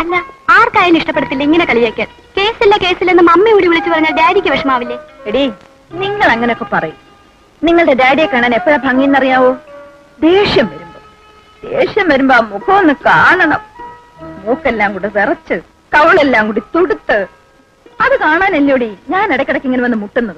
അല്ല ആർക്കായാലും ഇഷ്ടപ്പെടത്തില്ല ഇങ്ങനെ കളിയാക്കാൻ കേസില്ല കേസില്ലെന്ന് മമ്മി കൂടി വിളിച്ചു പറഞ്ഞാൽ ഡാഡിക്ക് വിഷമാവില്ലേ എടീ നിങ്ങൾ അങ്ങനെയൊക്കെ പറയും നിങ്ങളുടെ ഡാഡിയെ കാണാൻ എപ്പോഴാ ഭംഗിന്നറിയാവോ ദേഷ്യം വരുമ്പോ ദേഷ്യം വരുമ്പോ ആ മുഖം ഒന്ന് കാണണം മൂക്കെല്ലാം കൂടെ വിറച്ച് കവളെല്ലാം കൂടി തുടുത്ത് അത് കാണാനല്ലോടി ഞാൻ ഇടയ്ക്കിടയ്ക്ക് ഇങ്ങനെ വന്ന് മുട്ടുന്നത്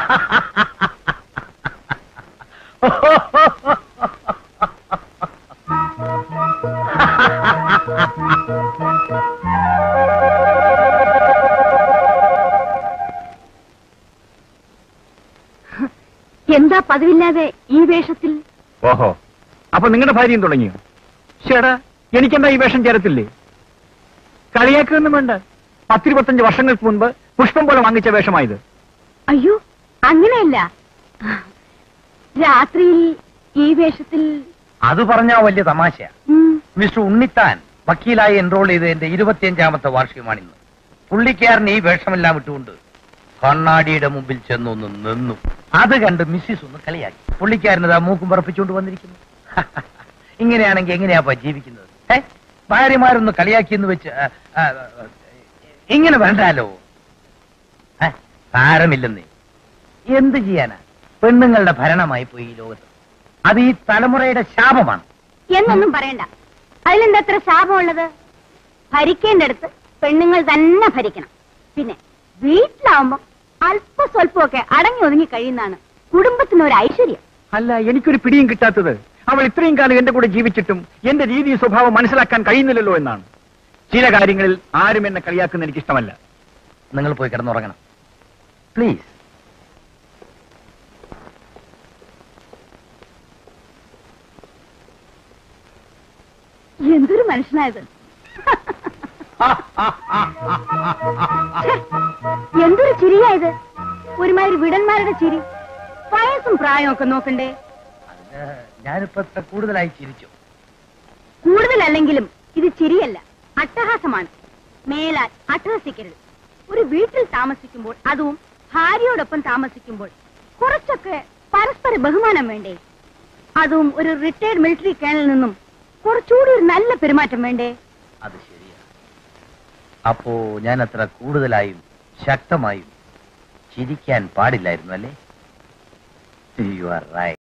എന്താ പതിവില്ലാതെ ഈ വേഷത്തിൽ ഓഹോ അപ്പൊ നിങ്ങളുടെ ഭാര്യയും തുടങ്ങിയോ ചേടാ എനിക്കെന്താ ഈ വേഷം ചേരത്തില്ലേ കളിയാക്കൊന്നും വേണ്ട പത്തിരുപത്തഞ്ച് വർഷങ്ങൾക്ക് മുൻപ് പുഷ്പം പോലെ വാങ്ങിച്ച വേഷമായത് അയ്യോ അങ്ങനെയല്ല രാത്രിയിൽ ഈ വേഷത്തിൽ അത് പറഞ്ഞാ വലിയ തമാശയാ ഉം, മിസ്റ്റർ ഉണ്ണിത്താൻ വക്കീലായി എൻറോൾ ചെയ്തതിന്റെ ഇരുപത്തിയഞ്ചാമത്തെ വാർഷികമാണിന്ന് പുള്ളിക്കാരൻ ഈ വേഷമെല്ലാം ഇട്ടുകൊണ്ട് കണ്ണാടിയുടെ മുമ്പിൽ ചെന്നൊന്ന് നിന്നു അത് കണ്ട് മിസ്സിസ് ഒന്ന് കളിയാക്കി പുള്ളിക്കാരനത് ആ മൂക്കും പറപ്പിച്ചുകൊണ്ട് വന്നിരിക്കുന്നു ഇങ്ങനെയാണെങ്കിൽ എങ്ങനെയാപ്പാ ജീവിക്കുന്നത് ഏ ഭാര്യമാരൊന്ന് കളിയാക്കിയെന്ന് വെച്ച് ആ, ആ, ആ, ഇങ്ങനെ വേണ്ടാലോ ഏ, സാരമില്ലെന്നേ എന്ത് ചെയ്യാനാ പെണ്ണുങ്ങളുടെ ഭരണമായി പോയി ഈ ലോകത്ത് അത് ഈ തലമുറയുടെ ശാപമാണ് എന്നൊന്നും പറയണ്ട അതിലെന്താ അത്ര ശാപമുള്ളത് ഭരിക്കേണ്ടടുത്ത് പെണ്ണുങ്ങൾ തന്നെ ഭരിക്കണം പിന്നെ വീട്ടിലാവുമ്പോ അല്പ സ്വല്പമൊക്കെ അടങ്ങി ഒതുങ്ങി കഴിയുന്നതാണ് കുടുംബത്തിന് ഒരു ഐശ്വര്യം അല്ല എനിക്കൊരു പിടിയും കിട്ടാത്തത് അവൾ ഇത്രയും കാലം എന്റെ കൂടെ ജീവിച്ചിട്ടും എന്റെ രീതി സ്വഭാവം മനസ്സിലാക്കാൻ കഴിയുന്നില്ലല്ലോ എന്നാണ് ചില കാര്യങ്ങളിൽ ആരും എന്നെ കളിയാക്കുന്ന എനിക്ക് ഇഷ്ടമല്ല നിങ്ങൾ പോയി കിടന്നുറങ്ങണം പ്ലീസ് എന്തൊരു മനുഷ്യനായത് ഛെ, എന്തൊരു ചിരിയായത് ഒരുമാതിരി വിടന്മാരുടെ ചിരി വയസ്സും പ്രായവും ഒക്കെ നോക്കണ്ടേ ഞാനിപ്പോ ഇത്ര കൂടുതലായി ചിരിച്ചു കൂടുതലല്ലെങ്കിലും ഇത് ചിരിയല്ല അട്ടഹാസമാണ് മേലാൽ അട്ടഹസിക്കരുത് ഒരു വീട്ടിൽ താമസിക്കുമ്പോൾ അതും ഭാര്യയോടൊപ്പം താമസിക്കുമ്പോൾ കുറച്ചൊക്കെ പരസ്പര ബഹുമാനം വേണ്ടേ അതും ഒരു റിട്ടയർഡ് മിലിറ്ററി കേണലിൽ നിന്നും കുറച്ചുകൂടി ഒരു നല്ല പെരുമാറ്റം വേണ്ടേ അത് ശരിയാ അപ്പോ ഞാൻ അത്ര കൂടുതലായും ശക്തമായും ചിരിക്കാൻ പാടില്ലായിരുന്നു അല്ലേ യു ആർ റൈറ്റ്